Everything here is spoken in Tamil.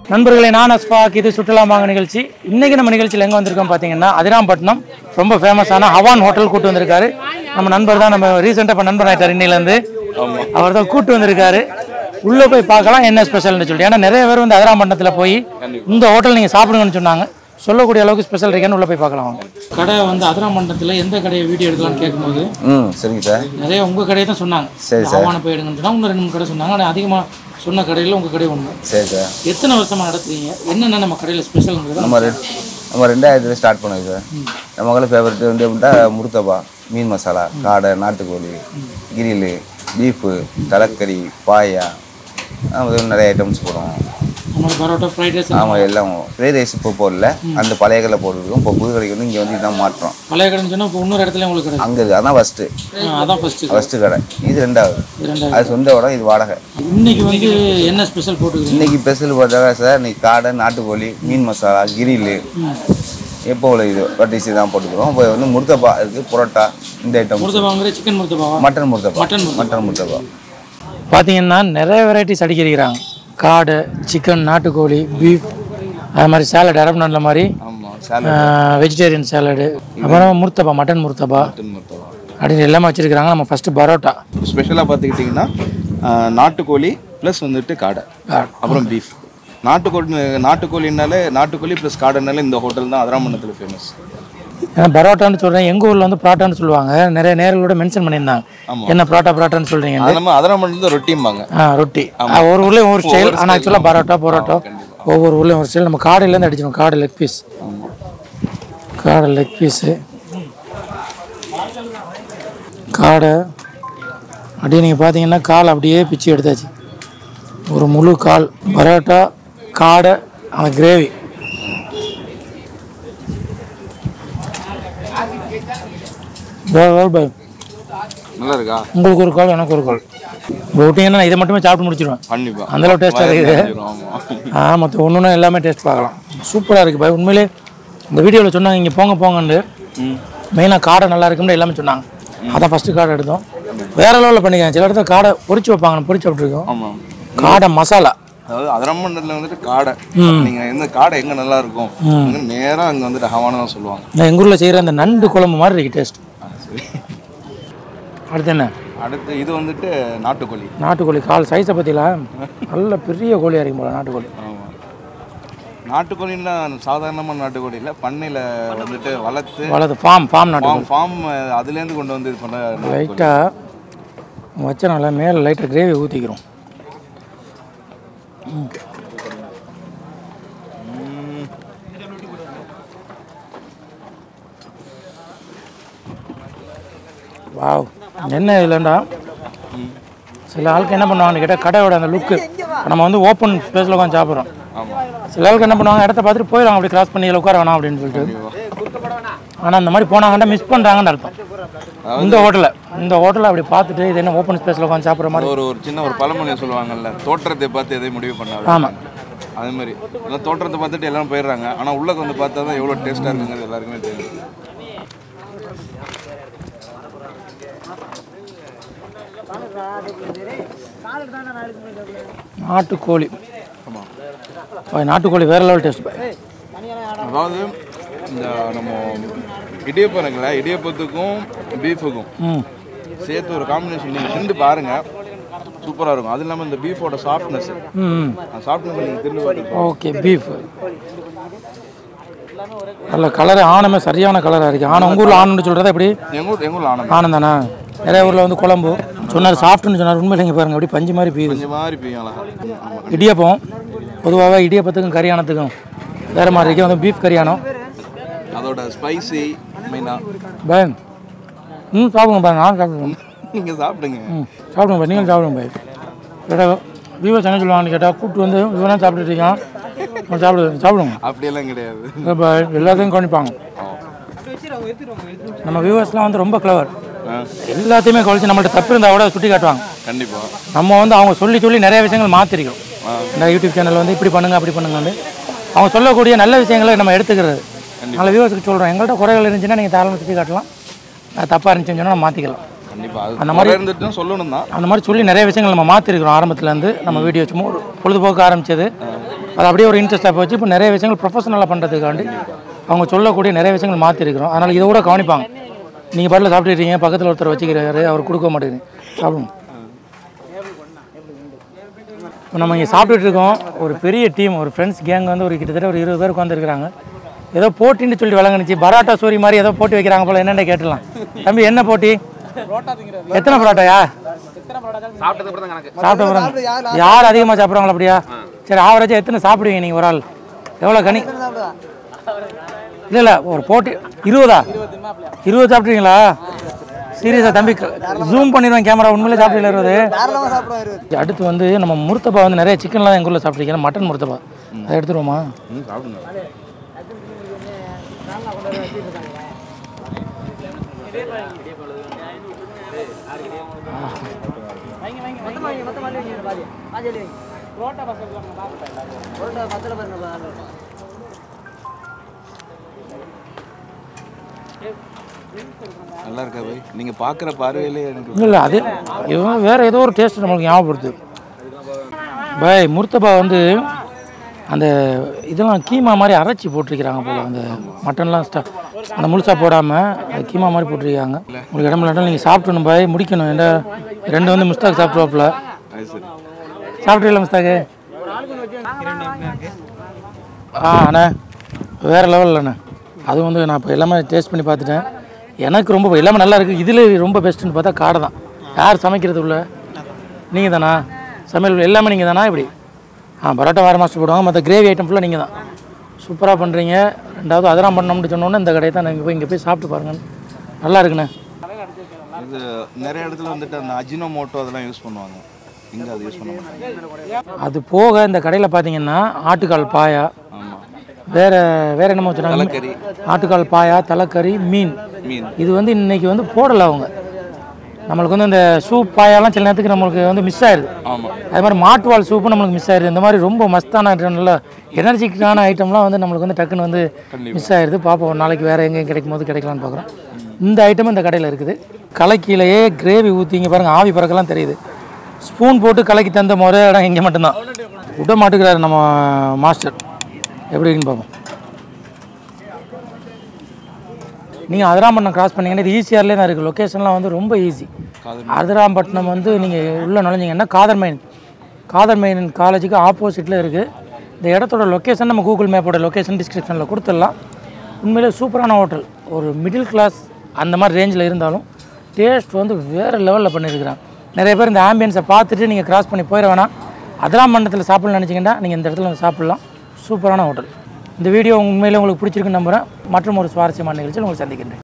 நண்பர்களே நான் அஸ்பாக் இது சுற்றுலா மாங்க நிகழ்ச்சி இன்னைக்கு நம்ம நிகழ்ச்சியில் எங்கே வந்திருக்கோம் பார்த்தீங்கன்னா அதிராம்பட்டினம் ரொம்ப ஃபேமஸான ஹவான் ஹோட்டல் கூட்டு வந்திருக்காரு நம்ம நண்பர் தான் நம்ம ரீசெண்டாக இப்போ நண்பர் ஆகிட்டார் இன்னிலேருந்து அவர் தான் கூட்டு வந்திருக்காரு உள்ளே போய் பார்க்கலாம் என்ன ஸ்பெஷல்னு சொல்லிட்டு ஏன்னா நிறைய பேர் வந்து அதிராம்பட்டினத்தில் போய் இந்த ஹோட்டல் நீங்கள் சாப்பிடுங்கன்னு சொன்னாங்க சொல்லக்கூடிய அளவுக்கு ஸ்பெஷல் இருக்கேன்னு உள்ளே போய் பார்க்கலாம் வாங்க கடை வந்து அதிராம்பட்டினத்தில் எந்த கடையை வீடியோ எடுக்கலாம்னு கேட்கும்போது ம் சரிங்க சார் நிறைய உங்கள் கடையை தான் சொன்னாங்க சரி ஹவானை போய் எடுங்கன்னு சொன்னா இன்னும் ரெண்டு மூணு கடை சொன்னாங்க ஆனால் அதிகமாக சொன்ன கடையில் உங்கள் கடை ஒன்று சரி சார் எத்தனை வருஷமா நடத்துறீங்க என்னென்ன நம்ம கடையில் ஸ்பெஷல்ங்கிறத நம்ம ரெ நம்ம ரெண்டாயிரத்துல ஸ்டார்ட் பண்ணோம் சார் நமக்குள்ள ஃபேவரட் வந்து எப்படின்னா முருத்தப்பா மீன் மசாலா காடை நாட்டுக்கோழி கிரில் பீஃபு தலைக்கறி பாயா அது நிறைய ஐட்டம்ஸ் போடுவோம் நம்ம பரோட்டா ஃப்ரைட் ரைஸ் ஆமாம் எல்லாம் ஃப்ரைட் ரைஸ் இப்போ போடல அந்த பழைய கடையில் போட்டுருக்கோம் இப்போ புது கடைக்கு வந்து இங்கே வந்து இதான் மாற்றோம் பழைய கடைன்னு சொன்னால் இப்போ இன்னொரு இடத்துல உங்களுக்கு கடை அங்கே அதான் ஃபஸ்ட்டு ஆ, அதான் ஃபஸ்ட்டு ஃபஸ்ட்டு கடை இது ரெண்டாவது ரெண்டாவது அது சொந்த இடம் இது வாடகை இன்னைக்கு வந்து என்ன ஸ்பெஷல் போட்டுக்கிறீங்க இன்னைக்கு ஸ்பெஷல் பார்த்தாக்கா சார் இன்னைக்கு காடை நாட்டுக்கோழி மீன் மசாலா கிரில் எப்போ உள்ள இது பட்டிசி தான் போட்டுக்கிறோம் இப்போ வந்து முருத்தப்பா இருக்குது புரோட்டா இந்த ஐட்டம் முருத்தபாங்கிற சிக்கன் முருத்தபாவா மட்டன் முருத்தப்பா மட்டன் முருத்தப்பா. மட்டன் முருத்தப்பா பார்த்தீங்கன்னா நிறைய வெரைட்டிஸ் அடிக்கிறாங்க காடை சிக்கன் நாட்டுக்கோழி பீஃப் அது மாதிரி சாலட் அரபு நல்ல மாதிரி ஆமாம் வெஜிடேரியன் சாலடு அப்புறம் முருத்தப்பா மட்டன் முருத்தப்பா அப்படின்னு எல்லாமே வச்சிருக்கிறாங்க நம்ம ஃபஸ்ட்டு பரோட்டா ஸ்பெஷலாக பார்த்துக்கிட்டிங்கன்னா ஆஹ், நாட்டுக்கோழி ப்ளஸ் வந்துட்டு காடை அப்புறம் பீஃப் நாட்டுக்கோழி நாட்டுக்கோழினாலே நாட்டுக்கோழி ப்ளஸ் காடைனாலே இந்த ஹோட்டல் தான் அதிராமணத்தில் ஃபேமஸ் ஏன்னா பரோட்டான்னு சொல்கிறேன் எங்கள் ஊரில் வந்து பரோட்டான்னு சொல்லுவாங்க நிறைய நேர்களோட மென்ஷன் பண்ணியிருந்தாங்க என்ன பரோட்டா பரோட்டான்னு சொல்கிறீங்க அது நம்ம அதிராமணத்தில் தான் ரொட்டிம்பாங்க ஆ ரொட்டி ஆ, ஒரு ஊர்லேயும் ஒரு ஸ்டைல் ஆனால் ஆக்சுவலாக பரோட்டா பரோட்டா ஒவ்வொரு ஊர்லேயும் ஒரு ஸ்டைல் நம்ம காடையிலேருந்து அடிச்சிடும் காடை லெக் பீஸ் காடை லெக் பீஸு காடை அப்படியே நீங்கள் பார்த்தீங்கன்னா கால் அப்படியே பிச்சு எடுத்தாச்சு ஒரு முழு கால் பரோட்டா காடை அந்த கிரேவி பாய் நல்லா இருக்கா உங்களுக்கு ஒரு கால் எனக்கு ஒரு கால் இப்போ விட்டீங்கன்னா நான் இதை மட்டுமே சாப்பிட்டு முடிச்சிடுவேன் கண்டிப்பா அந்த அளவு டேஸ்ட்டாக இருக்குது ஆமாம் ஆ மற்ற ஒன்று ஒன்று எல்லாமே டேஸ்ட் பார்க்கலாம் சூப்பராக இருக்குது பாய் உண்மையிலே இந்த வீடியோவில் சொன்னாங்க இங்கே போங்க போங்கன்னு மெயினாக காடை நல்லா இருக்குன்னு எல்லாமே சொன்னாங்க அதான் ஃபஸ்ட்டு காடை எடுத்தோம் வேற லெவலில் பண்ணிக்கலாம் சில இடத்துல காடை பொரிச்சு வைப்பாங்க நான் பொரிச்சு விட்டுருக்கோம் ஆமாம் காடை மசாலா அதாவது அதிராமண்டலத்தில் வந்துட்டு காடை நீங்கள் எந்த காடை எங்கே நல்லா இருக்கும் நேராக அங்கே வந்துட்டு ஹவான தான் சொல்லுவாங்க நான் எங்கள் ஊரில் செய்கிற அந்த நண்டு குழம்பு மாதிரி இருக்கு டேஸ்ட் சரி அடுத்து என்ன அடுத்து இது வந்துட்டு நாட்டுக்கோழி நாட்டுக்கோழி கால் சைஸை பற்றிலாம் நல்ல பெரிய கோழியாக இருக்கும் போல நாட்டுக்கோழி ஆமாம் நாட்டுக்கோழின்னா சாதாரணமான நாட்டுக்கோழி இல்லை பண்ணையில் வந்துட்டு வளர்த்து வளர்த்து ஃபார்ம் ஃபார்ம் நாட்டுக்கோழி ஃபார்ம் ஃபார்ம் அதுலேருந்து கொண்டு வந்து இது பண்ண லைட்டாக வச்சனால மேலே லைட்டாக கிரேவி ஊற்றிக்கிறோம் வாவ் என்ன இல்லைண்டா சில ஆளுக்கு என்ன பண்ணுவாங்கன்னு கேட்டால் கடையோட அந்த லுக்கு நம்ம வந்து ஓப்பன் ஸ்பேஸில் உட்காந்து சாப்பிட்றோம் சில ஆளுக்கு என்ன பண்ணுவாங்க இடத்த பார்த்துட்டு போயிடுவாங்க அப்படி கிராஸ் பண்ணி இதில் உட்கார வேணாம் அப்படின்னு சொல்லிட்டு ஆனால் அந்த மாதிரி போனாங்கன்னா மிஸ் பண்ணுறாங்கன்னு அர்த்தம் இந்த ஹோட்டலில் இந்த ஹோட்டலில் அப்படி பார்த்துட்டு இது என்ன ஓப்பன் ஸ்பேஸில் உட்காந்து சாப்பிட்ற மாதிரி ஒரு ஒரு சின்ன ஒரு பழமொழி சொல்லுவாங்கல்ல தோற்றத்தை பார்த்து எதையும் முடிவு பண்ணாது ஆமாம் அதே மாதிரி எல்லாம் தோற்றத்தை பார்த்துட்டு எல்லாரும் போயிடுறாங்க ஆனால் உள்ளக்க வந்து பார்த்தா தான் எவ்வளோ டேஸ்ட்டாக இருக்குங்கிறது எல்லாருக்குமே தெரியும் நாட்டுக்கோழி பாய் நாட்டுக்கோழி வேற லெவல் டேஸ்ட் பாய் அதாவது இந்த நம்ம இடியப்பம் இருக்குல்ல இடியப்பத்துக்கும் பீஃபுக்கும் ம் சேர்த்து ஒரு காம்பினேஷன் நீங்கள் திண்டு பாருங்க சூப்பராக இருக்கும் அது இல்லாமல் இந்த பீஃபோட சாஃப்ட்னஸ் ம் அந்த சாஃப்ட்னஸ் நீங்கள் திண்டு பார்த்து ஓகே பீஃப் நல்ல கலரு ஆனமே சரியான கலராக இருக்குது ஆனம் உங்கள் ஊரில் ஆனம்னு சொல்கிறதா எப்படி எங்கள் ஊர் எங்கள் ஊரில் ஆனந்தம் ஆனம் தானே நிறைய ஊரில் வந்து குழம்பு சொன்னார் சாஃப்ட்னு சொன்னார் உண்மையில இங்கே பாருங்க அப்படி பஞ்சு மாதிரி பீயுது கொஞ்சம் மாதிரி பெய்யும் அழகா ஆமாம் இடியப்பம் பொதுவாகவே இடியப்பத்துக்கும் கரியானத்துக்கும் வேறு மாதிரி இருக்கு வந்து பீஃப் கரியானம் அதோட ஸ்பைசி மெயினாக பாய் ம் சாப்பிடுங்க பாய் நான் சாப்பிடுவேன் நீங்கள் சாப்பிடுங்க ம் சாப்பிடுங்க பாய் நீங்களும் சாப்பிடுங்க பாய் கேட்டால் வியூவர்ஸ் என்ன சொல்லுவாங்கன்னு கேட்டால் கூப்பிட்டு வந்து இவனா சாப்பிட்டுட்டு இருக்கான் அவன் சாப்பிடு சாப்பிடுங்க அப்படியெல்லாம் கிடையாது இல்லை பாய் எல்லாத்தையும் கவனிப்பாங்க நம்ம வியூவர்ஸ்லாம் வந்து ரொம்ப கிளவர் ஆ எல்லாத்தையுமே கவனிச்சு நம்மள்ட்ட தப்பு இருந்தால் கூட சுட்டி காட்டுவாங்க கண்டிப்பாக நம்ம வந்து அவங்க சொல்லி சொல்லி நிறைய விஷயங்கள் மாற்றிருக்கோம் இந்த யூடியூப் சேனல் வந்து இப்படி பண்ணுங்க அப்படி பண்ணுங்கன்னு அவங்க சொல்லக்கூடிய நல்ல விஷயங்களை நம்ம எடுத்துக்கிறது நல்ல வியூவர்ஸ்க்கு சொல்கிறோம் எங்கள்கிட்ட குறைகள் இருந்துச்சுன்னா நீங்கள் தாராளமாக சுற்றி காட்டலாம் அது தப்பாக இருந்துச்சுன்னு சொன்னால் நம்ம மாற்றிக்கலாம் கண்டிப்பாக அது அந்த அந்த மாதிரி- மாதிரி இருந்துட்டு சொல்லணும் தான் அந்த மாதிரி சொல்லி நிறைய விஷயங்கள் நம்ம மாற்றிருக்கிறோம் ஆரம்பத்துலேருந்து நம்ம வீடியோ சும்மா ஒரு பொழுதுபோக்கு ஆரம்பிச்சது அது அப்படியே ஒரு இன்ட்ரெஸ்ட்டாக போச்சு இப்போ நிறைய விஷயங்கள் ப்ரொஃபஷனலாக பண்ணுறதுக்காண்டி அவங்க சொல்லக்கூடிய நிறைய விஷயங்கள் மாற்றிருக்கிறோம் அதனால் இதை கூட கவனிப்பாங்க நீங்கள் பாட்டில் சாப்பிட்டுட்டீங்க பக்கத்தில் ஒருத்தர் வச்சுக்கிறாரு அவர் கொடுக்க மாட்டேங்குது சாப்பிடுங்க இப்போ நம்ம இங்கே சாப்பிட்டுட்டு இருக்கோம் ஒரு பெரிய டீம் ஒரு ஃப்ரெண்ட்ஸ் கேங் வந்து ஒரு கிட்டத்தட்ட ஒரு இருபது பேர் உட்காந்துருக்காங்க ஏதோ போட்டின்னு சொல்லி விளங்குனுச்சு பரோட்டா சூரி மாதிரி ஏதோ போட்டி வைக்கிறாங்க போல என்னென்ன கேட்டுலாம் தம்பி என்ன போட்டி எத்தனை பரோட்டாயா சாப்பிட்ட பிறகு யார் அதிகமாக சாப்பிட்றாங்களா அப்படியா சரி ஆவரேஜாக எத்தனை சாப்பிடுவீங்க நீங்கள் ஒரு ஆள் எவ்வளோ கனி இல்லை இல்லை ஒரு போட்டி இருபதா இருபது சாப்பிட்றீங்களா சீரியஸா தம்பி ஜூம் பண்ணிடுவேன் கேமரா உண்மையிலே சாப்பிட்டீங்களா இருபது அடுத்து வந்து நம்ம முருத்தப்பா வந்து நிறைய சிக்கன்லாம் எங்கள் ஊரில் சாப்பிட்ருக்கீங்க மட்டன் முருத்தப்பா அதை எடுத்துருவோமா ம் சாப்பிடுங்க நல்லா இருக்கா பாய் நீங்க பாக்குற பார்வையிலே எனக்கு இல்லை இல்லை அது இவன் வேறு ஏதோ ஒரு டேஸ்ட் நம்மளுக்கு ஞாபகப்படுது பாய் முர்த்தபா வந்து அந்த இதெல்லாம் கீமா மாதிரி அரைச்சி போட்டிருக்கிறாங்க போல் அந்த மட்டன்லாம் ஸ்டா அந்த முழுசா போடாமல் கீமா மாதிரி போட்டிருக்காங்க உங்களுக்கு இடம் இல்லாட்டும் நீங்கள் சாப்பிடணும் பாய் முடிக்கணும் ஏன்டா ரெண்டு வந்து முஸ்தாக் சாப்பிட்ருவாப்புல அது சரி சாப்பிட்றீங்களா முஸ்தாக்கு ஆ அண்ணே வேறு லெவலில் அண்ணே அது வந்து நான் இப்போ எல்லாமே டேஸ்ட் பண்ணி பார்த்துட்டேன் எனக்கு ரொம்ப எல்லாமே நல்லா இருக்குது இதில் ரொம்ப பெஸ்ட்டுன்னு பார்த்தா காடை தான் யார் சமைக்கிறது உள்ள நீங்கள் தானா சமையல் எல்லாமே நீங்கள் தானா இப்படி ஆ பரோட்டா வேறு மாஸ்டர் போடுவாங்க மற்ற கிரேவி ஐட்டம் ஃபுல்லாக நீங்கள் தான் சூப்பராக பண்ணுறீங்க ரெண்டாவது அதெல்லாம் பண்ணோம்னு சொன்னோன்னே இந்த கடையை தான் நீங்கள் போய் இங்கே போய் சாப்பிட்டு பாருங்க நல்லா இருக்குண்ணே இது நிறைய இடத்துல வந்துட்டு அந்த அஜினோமோட்டோ அதெல்லாம் யூஸ் பண்ணுவாங்க இங்க அது யூஸ் பண்ண மாட்டாங்க அது போக இந்த கடையில் பார்த்தீங்கன்னா ஆட்டுக்கால் பாயா ஆமா வேற வேற என்னமோ வச்சுருக்காங்க தலைக்கறி ஆட்டுக்கால் பாயா தலைக்கறி மீன் மீன் இது வந்து இன்னைக்கு வந்து போடலை அவங்க நம்மளுக்கு வந்து இந்த சூப் பாயாலாம் சில நேரத்துக்கு நம்மளுக்கு வந்து மிஸ் ஆயிடுது ஆமா அதே மாதிரி மாட்டுவால் சூப்பு நம்மளுக்கு மிஸ் ஆயிடுது இந்த மாதிரி ரொம்ப மஸ்தான item, நல்ல எனர்ஜிக்கான ஐட்டம்லாம் வந்து நம்மளுக்கு வந்து டக்குன்னு வந்து மிஸ் ஆயிடுது பார்ப்போம் ஒரு நாளைக்கு வேறு எங்கேயும் கிடைக்கும் போது கிடைக்கலான்னு பார்க்குறோம் இந்த ஐட்டமும் இந்த கடையில் இருக்குது கலக்கிலேயே கிரேவி ஊற்றிங்க பாருங்கள் ஆவி பறக்கலாம் தெரியுது ஸ்பூன் போட்டு கலக்கி தந்த முறை இடம் இங்கே மட்டும்தான் விட மாட்டேங்கிறாரு நம்ம மாஸ்டர் எப்படி இருக்குன்னு பார்ப்போம் நீங்கள் அதிராம்பட்டினம் கிராஸ் பண்ணீங்கன்னா இது ஈஸியார்லேயே தான் இருக்குது லொக்கேஷன்லாம் வந்து ரொம்ப ஈஸி அதிராம்பட்டினம் வந்து நீங்கள் உள்ளே நுழைஞ்சிங்கன்னா காதர்மைன் காதர்மைன் காலேஜுக்கு ஆப்போசிட்டில் இருக்குது இந்த இடத்தோட லொக்கேஷன் நம்ம கூகுள் மேப்போட லொக்கேஷன் டிஸ்கிரிப்ஷனில் கொடுத்துடலாம் உண்மையிலே சூப்பரான ஹோட்டல் ஒரு மிடில் கிளாஸ் அந்த மாதிரி ரேஞ்சில் இருந்தாலும் டேஸ்ட் வந்து வேறு லெவலில் பண்ணியிருக்கிறாங்க நிறைய பேர் இந்த ஆம்பியன்ஸை பார்த்துட்டு நீங்கள் கிராஸ் பண்ணி போயிட வேணாம் அதிராம்பட்டினத்தில் சாப்பிடணும்னு நினச்சிங்கன்னா நீங்கள் இந்த இடத்துல வந்து சாப்பிட்லாம் சூப்பரான ஹோட்டல் இந்த வீடியோ உண்மையிலே உங்களுக்கு பிடிச்சிருக்குன்னு நம்புகிறேன் மற்றும் ஒரு சுவாரஸ்யமான நிகழ்ச்சியில் உங்களை சந்திக்கின்றேன்